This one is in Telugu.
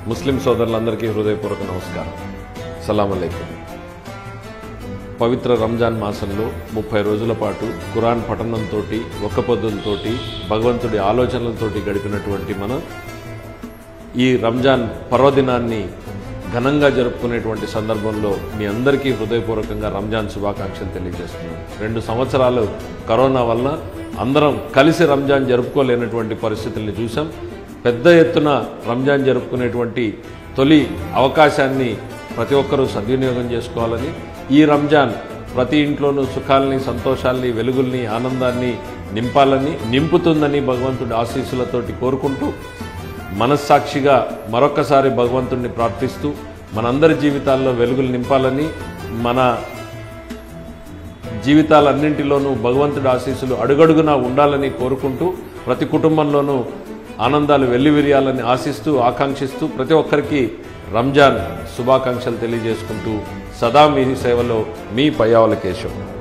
ముస్లిం సోదరులందరికీ హృదయపూర్వక నమస్కారం సలాం అలైకుం పవిత్ర రంజాన్ మాసంలో ముప్పై రోజుల పాటు ఖురాన్ పఠనంతో ఒక్క పొద్దులతోటి భగవంతుడి ఆలోచనలతోటి గడిపినటువంటి మనం ఈ రంజాన్ పర్వదినాన్ని ఘనంగా జరుపుకునేటువంటి సందర్భంలో మీ అందరికీ హృదయపూర్వకంగా రంజాన్ శుభాకాంక్షలు తెలియజేస్తున్నాను రెండు సంవత్సరాలు కరోనా వలన అందరం కలిసి రంజాన్ జరుపుకోలేనటువంటి పరిస్థితుల్ని చూసాం పెద్ద ఎత్తున రంజాన్ జరుపుకునేటువంటి తొలి అవకాశాన్ని ప్రతి ఒక్కరూ సద్వినియోగం చేసుకోవాలని ఈ రంజాన్ ప్రతి ఇంట్లోనూ సుఖాల్ని సంతోషాల్ని వెలుగుల్ని ఆనందాన్ని నింపాలని నింపుతుందని భగవంతుడి ఆశీస్సులతోటి కోరుకుంటూ మనస్సాక్షిగా మరొక్కసారి భగవంతుణ్ణి ప్రార్థిస్తూ మనందరి జీవితాల్లో వెలుగులు నింపాలని మన జీవితాలన్నింటిలోనూ భగవంతుడి ఆశీస్సులు అడుగడుగునా ఉండాలని కోరుకుంటూ ప్రతి కుటుంబంలోనూ ఆనందాలు వెల్లివిరియాలని ఆశిస్తూ ఆకాంక్షిస్తూ ప్రతి ఒక్కరికి రంజాన్ శుభాకాంక్షలు తెలియజేసుకుంటూ సదా మీ సేవలో మీ పయ్యావల కేశవ్